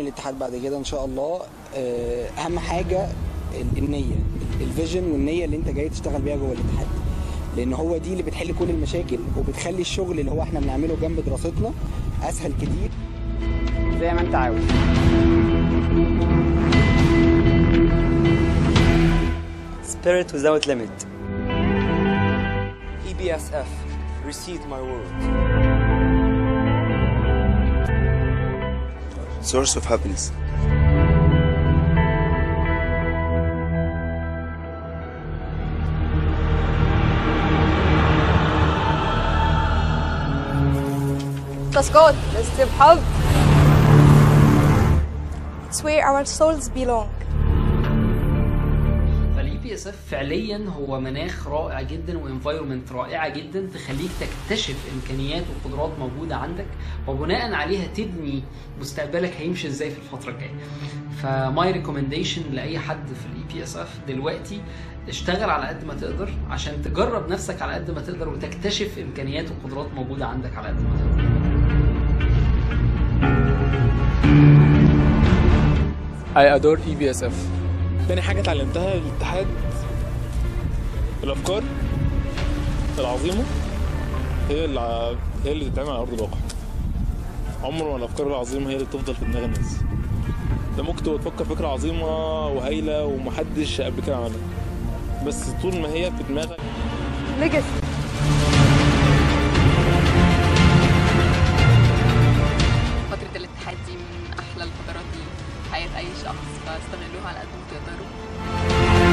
الاتحاد بعد كده ان شاء الله آه، اهم حاجه ال- النيه الفيجن والنيه اللي انت جاي تشتغل بيها جوه الاتحاد لان هو دي اللي بتحل كل المشاكل وبتخلي الشغل اللي هو احنا بنعمله جنب دراستنا اسهل كتير زي ما انت عاوز Spirit without limit. EBSF, receive my word. Source of happiness. تاسكات بس بحب It's where our souls belong فالاي بي اس اف فعليا هو مناخ رائع جدا وانفايرمنت رائعه جدا تخليك تكتشف امكانيات وقدرات موجوده عندك وبناء عليها تبني مستقبلك هيمشي ازاي في الفتره الجايه فماي ريكومنديشن لاي حد في الاي بي اس اف دلوقتي اشتغل على قد ما تقدر عشان تجرب نفسك على قد ما تقدر وتكتشف امكانيات وقدرات موجوده عندك على قد ما تقدر I adore EBSF تاني حاجة اتعلمتها الاتحاد الأفكار العظيمة هي اللي ع- هي اللي تتعمل على أرض الواقع عمر ما الأفكار العظيمة هي اللي تفضل في دماغ الناس ده ممكن تبقى تفكر فكرة عظيمة وهايلة ومحدش قبل كده عملها بس طول ما هي في دماغك legacy فترة الاتحاد دي من أحلى الفترات دي في حياة أي شخص فاستغلوها على قد ما تقدروا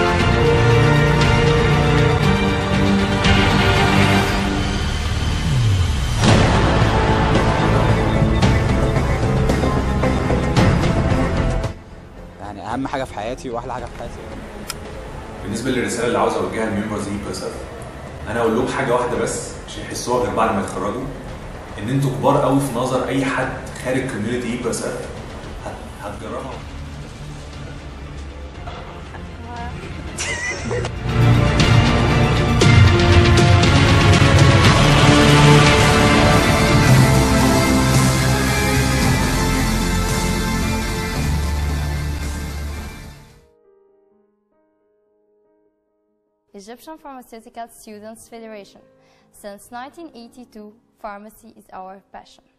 يعني اهم حاجه في حياتي واحلى حاجه في حياتي بالنسبه للرساله اللي عاوز اوجهها لممبرز اي بي اس اف انا اقول لهم حاجه واحده بس مش هيحسوها غير بعد ما يتخرجوا ان انتوا كبار قوي في نظر اي حد خارج كوميونتي اي بي اس اف هتجربها Egyptian Pharmaceutical Students Federation. Since 1982, pharmacy is our passion.